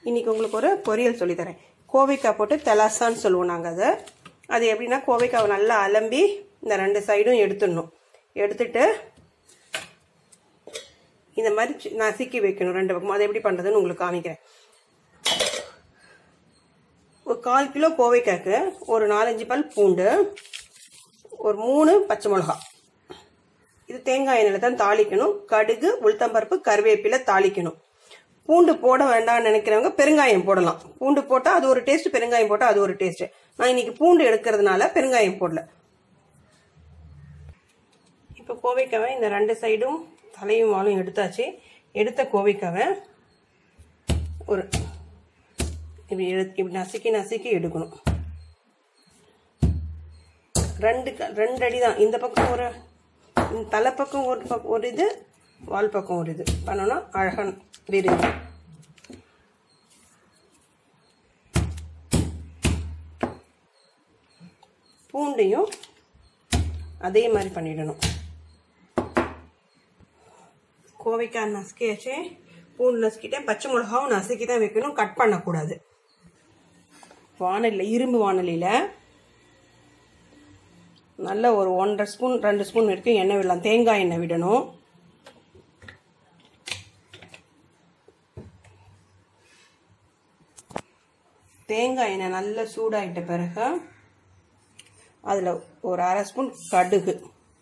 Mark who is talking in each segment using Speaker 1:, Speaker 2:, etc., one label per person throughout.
Speaker 1: இன்னைக்கு உங்களுக்கு ஒரு பொரியல் சொல்லித்தரேன் கோவைக்காய் போட்டு தெலாசான்னு சொல்லுவோம் நாங்கள் அதை அது எப்படின்னா கோவைக்காவை நல்லா அலம்பி இந்த ரெண்டு சைடும் எடுத்துடணும் எடுத்துட்டு இந்த மாதிரி சி- நசுக்கி வைக்கணும் ரெண்டு பக்கமும் அதை எப்படி பண்ணுறதுன்னு உங்களுக்கு காமிக்கிறேன் ஒரு கால் கிலோ கோவைக்காய்க்கு ஒரு நாலஞ்சு பல் பூண்டு ஒரு மூணு பச்சை மிளகா இது தேங்காய் எண்ணெயில் தான் தாளிக்கணும் கடுகு உளுத்தம்பருப்பு கருவேப்பிலை தாளிக்கணும் பூண்டு போட வேண்டாம்னு நினைக்கிறவங்க பெருங்காயம் போடலாம் பூண்டு போட்டால் அது ஒரு டேஸ்ட் பெருங்காயம் போட்டால் அது ஒரு டேஸ்ட் நான் இன்னைக்கு பூண்டு எடுக்கிறதுனால பெருங்காயம் போடல இப்போ கோவைக்காவை இந்த ரெண்டு சைடும் தலையும் வாலும் எடுத்தாச்சு எடுத்த கோவைக்காவை ஒரு இப்படி எடு இப்படி நசுக்கி நசுக்கி எடுக்கணும் ரெண்டு க- ரெண்டு அடி தான் இந்த பக்கம் ஒரு இந்த தலை பக்கம் ஒரு பக்கம் ஒரு இது வால் பக்கம் ஒரு இது பண்ணோன்னா அழகான விரிவு பூண்டையும் அதே மாதிரி பண்ணிடணும் கோவைக்காய் நசுக்கியாச்சு பூண்டு நசுக்கிட்டேன் பச்சை மிளகாவும் நசுக்கி தான் வைக்கணும் கட் பண்ணக்கூடாது வானலியில் இரும்பு வானலியில் நல்ல ஒரு ஒன்றரை ஸ்பூன் ரெண்டு ஸ்பூன் வரைக்கும் எண்ணெய் விடலாம் தேங்காய் எண்ணெய் விடணும் தேங்காய் எண்ணெய் நல்லா சூடாயிட்ட பிறகு அதில் ஒரு அரை ஸ்பூன் கடுகு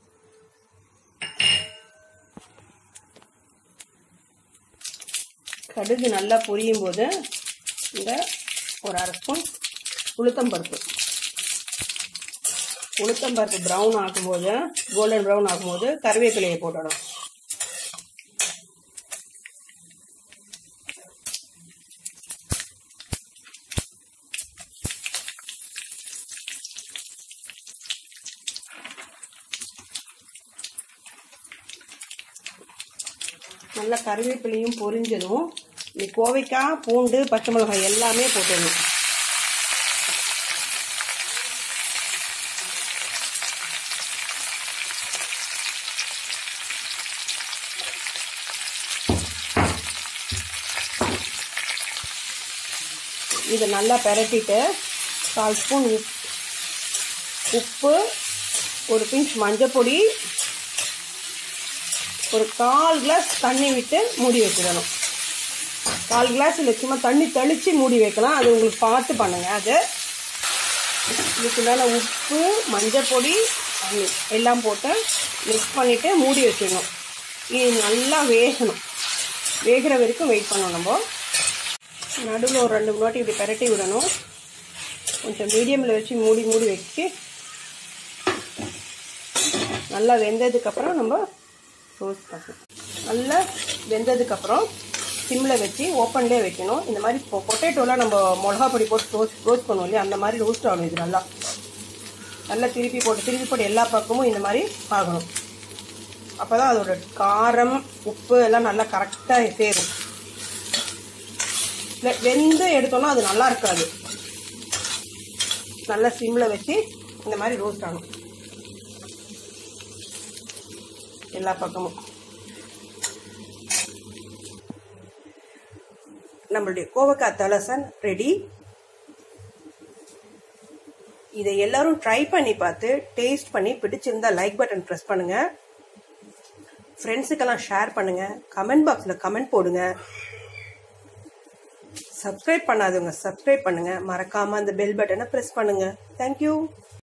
Speaker 1: கடுகு நல்லா பொரியும் போது இந்த ஒரு அரை ஸ்பூன் உளுத்தம்பருப்பு உளுத்தம்பருப்பு ப்ரௌன் ஆக்கும்போது கோல்டன் ப்ரௌன் ஆக்கும்போது கருவேப்பிலையை போட்டணும் நல்லா கருவேப்பிலையும் பொரிஞ்சதும் இந்த கோவைக்காய் பூண்டு பச்சை மிளகாய் எல்லாமே போட்டுடணும் இதை நல்லா பெரட்டிட்டு கால் ஸ்பூன் உப் உப்பு ஒரு பிஞ்ச் மஞ்சள் பொடி ஒரு கால் கிளாஸ் தண்ணி விட்டு மூடி வச்சிடணும் கால் கிளாஸ் இல்லை சும்மா தண்ணி தெளித்து மூடி வைக்கலாம் அது உங்களுக்கு பார்த்து பண்ணுங்க அது இதுக்குள்ளான உப்பு மஞ்சள் பொடி தண்ணி எல்லாம் போட்டு மிக்ஸ் பண்ணிவிட்டு மூடி வச்சிடணும் இது நல்லா வேகணும் வேகிற வரைக்கும் வெயிட் பண்ணணும் நம்ம நடுவில் ஒரு ரெண்டு மூணு வாட்டி இப்படி பெரட்டி விடணும் கொஞ்சம் மீடியமில் வச்சு மூடி மூடி வச்சு நல்லா வெந்ததுக்கப்புறம் நம்ம ரோஸ்ட் பண்ணணும் நல்லா வெந்ததுக்கப்புறம் சிம்மில் வச்சு ஓப்பன்லேயே வைக்கணும் இந்த மாதிரி இப்போ பொட்டேட்டோலாம் நம்ம மிளகா பொடி போட்டு ரோஸ்ட் ரோஸ்ட் பண்ணுவோம் இல்லையா அந்த மாதிரி ரோஸ்ட் ஆகணும் இது நல்லா நல்லா திருப்பி போட்டு திருப்பி போட்டு எல்லா பக்கமும் இந்த மாதிரி ஆகணும் அப்போ தான் அதோட காரம் உப்பு எல்லாம் நல்லா கரெக்டாக சேரும் வெ- வெந்து எடுத்தோம்னா அது நல்லா இருக்காது நல்லா சிம்மில் வச்சு இந்த மாதிரி ரோஸ்ட் ஆகணும் எல்லா பக்கமும் நம்மளுடைய கோவக்காய் தலசன் ரெடி இதை எல்லாரும் ட்ரை பண்ணி பார்த்து டேஸ்ட் பண்ணி பிடிச்சிருந்தா லைக் பட்டன் ப்ரெஸ் பண்ணுங்க ஃப்ரெண்ட்ஸுக்கெல்லாம் ஷேர் பண்ணுங்க கமெண்ட் பாக்ஸில் கமெண்ட் போடுங்க சப்ஸ்கிரைப் பண்ணாதவங்க சப்ஸ்கிரைப் பண்ணுங்க மறக்காம அந்த பெல் பட்டனை ப்ரெஸ் பண்ணுங்க தேங்க்யூ